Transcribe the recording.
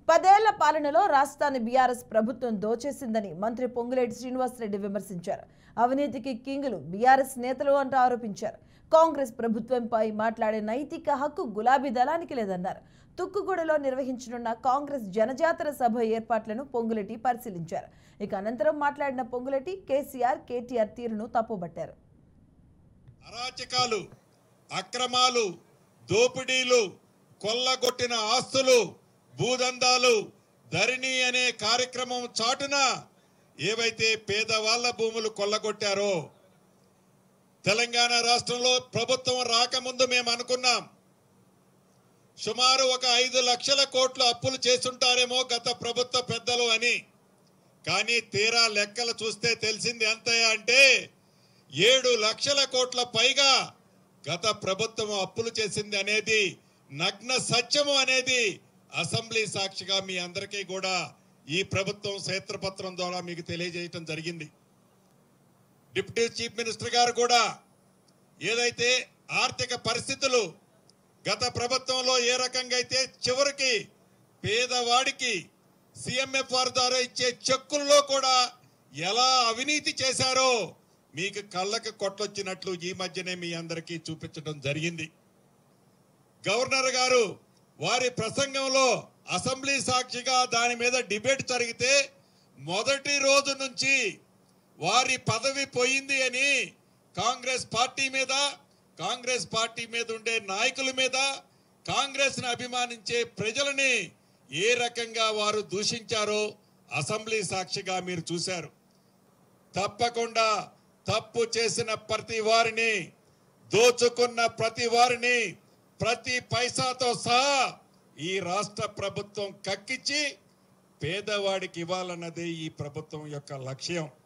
పదేళ్ల పాలనలో రాష్ట్రాన్ని బీఆర్ఎస్ ప్రభుత్వం దోచేసిందని మంత్రి పొంగులేటి శ్రీనివాసరెడ్డి విమర్శించారు అవినీతికి కింగులు బీఆర్ఎస్ నేతలు అంటూ ఆరోపించారు కాంగ్రెస్ ప్రభుత్వంపై మాట్లాడే నైతిక హక్కు గులాబీ దళానికి లేదన్నారు తుక్కుగూడలో నిర్వహించనున్న కాంగ్రెస్ జనజాతర సభ ఏర్పాట్లను పొంగులేటి పరిశీలించారు ఇక అనంతరం మాట్లాడిన పొంగులేటి కేసీఆర్ కేటీఆర్ తీరును తప్పుబట్టారు అరాచకాలు అక్రమాలు దోపిడీలు కొల్లగొట్టిన ఆస్తులు భూదందాలు ధరణి అనే కార్యక్రమం చాటున ఏవైతే పేదవాళ్ల భూములు కొల్లగొట్టారో తెలంగాణ రాష్ట్రంలో ప్రభుత్వం రాకముందు మేము అనుకున్నాం సుమారు ఒక ఐదు లక్షల కోట్ల అప్పులు చేస్తుంటారేమో గత ప్రభుత్వ పెద్దలు అని కానీ తీరా లెక్కలు చూస్తే తెలిసింది ఎంతయా అంటే ఏడు లక్షల కోట్ల పైగా గత ప్రభుత్వం అప్పులు చేసింది అనేది నగ్న సత్యము అనేది అసెంబ్లీ సాక్షిగా మీ అందరికీ కూడా ఈ ప్రభుత్వం క్షేత్రపత్రం ద్వారా మీకు తెలియజేయటం జరిగింది డిప్యూటీ చీఫ్ మినిస్టర్ గారు కూడా ఏదైతే ఆర్థిక పరిస్థితులు గత ప్రభుత్వంలో ఏ రకంగా అయితే చివరికి పేదవాడికి సిఎంఎఫ్ఆర్ ద్వారా ఇచ్చే చెక్కుల్లో కూడా ఎలా అవినీతి చేశారో మీకు కళ్ళకు కొట్టొచ్చినట్లు ఈ మధ్యనే మీ అందరికీ చూపించడం జరిగింది గవర్నర్ గారు వారి ప్రసంగంలో అసెంబ్లీ సాక్షిగా దాని మీద డిబేట్ జరిగితే మొదటి రోజు నుంచి వారి పదవి పోయింది అని కాంగ్రెస్ పార్టీ మీద కాంగ్రెస్ పార్టీ మీద ఉండే నాయకుల మీద కాంగ్రెస్ ని అభిమానించే ప్రజలని ఏ రకంగా వారు దూషించారో అసెంబ్లీ సాక్షిగా మీరు చూశారు తప్పకుండా తప్పు చేసిన ప్రతి వారిని దోచుకున్న ప్రతి వారిని ప్రతి పైసాతో సహా ఈ రాష్ట్ర ప్రభుత్వం కక్కించి పేదవాడికి ఇవ్వాలన్నదే ఈ ప్రభుత్వం యొక్క లక్ష్యం